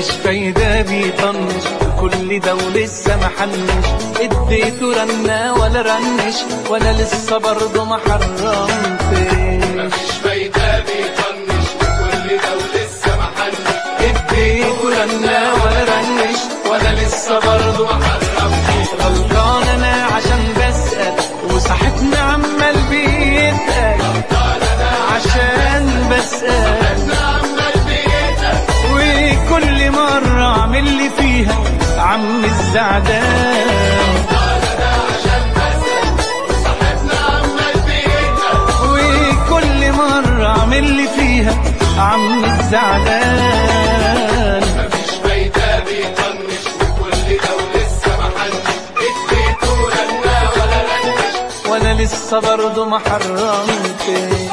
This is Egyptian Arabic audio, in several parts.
مفيش فايدة بيطنش كل ده ولسه محنش اديته رنة ولا رنش وانا لسه برضه ما حرمتش مفيش فايدة بيطنش كل ده ولسه محنش اديته رنة ولا رنش وانا لسه برضه ما حرمتش غلطان انا عشان بسأل وصاحبنا عمال بيتقل عشان بسأل عمال بيتك وكل مرة اعمل لي فيها عم الزعدان عشان بسأل وصاحبنا عمال بيتك وكل مرة اعمل لي فيها عم الزعلان مفيش فايدة بيطنش وكل ده ولسه محنش اديته رنة ولا رنش وانا لسه برضه ما حرمتش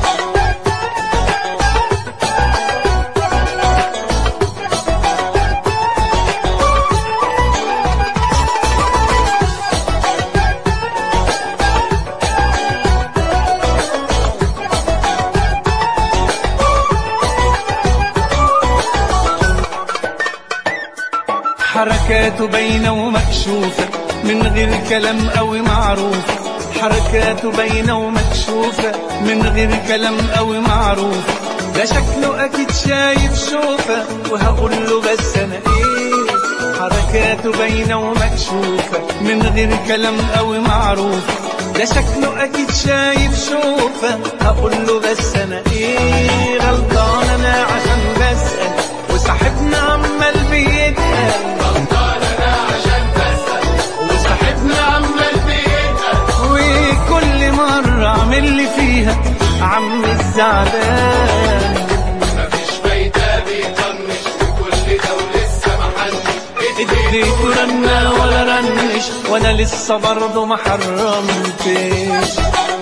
حركاته باينة ومكشوفة من غير كلام قوي معروف حركاته باينة ومكشوفة من غير كلام قوي معروف ده شكله أكيد شايف شوفة وهقول له بس أنا إيه حركاته باينة ومكشوفة من غير كلام قوي معروف ده شكله أكيد شايف شوفة هقول له بس أنا إيه غلطان أنا عشان بسأل وصاحبنا عمال بيتقل غلطان انا عشان بسأل وصاحبنا عمال بيتك وكل مرة اعمل لي فيها عم الزعلان مفيش فايدة بيطنش وكل ده ولسه محنش اديته رنة ولا رنش وانا لسه برضه ما حرمتش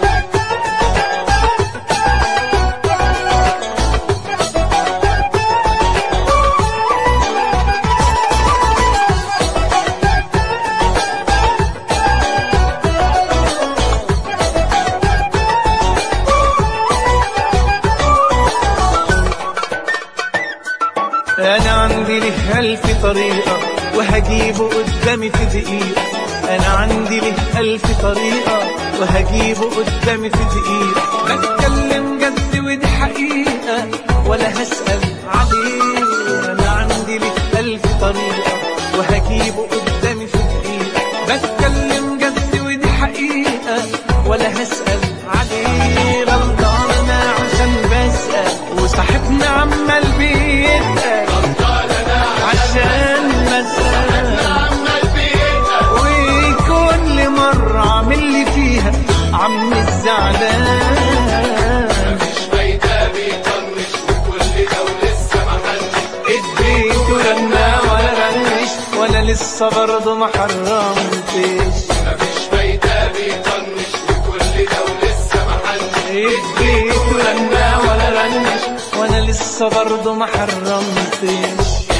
انا عندي له الف طريقة وهجيبه قدامي في دقيقة انا عندي له الف طريقة وهجيبه قدامي في دقيقة بتكلم جد ودي حقيقة ولا هسأل عليه انا عندي له الف طريقة وهجيبه قدامي في دقيقة بتكلم جد ودي حقيقة ولا هسأل عليه غلطان انا عشان بسأل وصاحبنا عمال بيتقل غلطان انا عشان بسأل عمال بيتك وكل مرة اعمل لي فيها عم الزعلان مفيش فايدة بيطنش وكل ده ولسه محنش اديته رنة ولا رنش وانا لسه برضه ما حرمتش مفيش فايدة بيطنش وكل ده ولسه محنش اديته رنة ولا رنش وانا لسه برضه ما حرمتش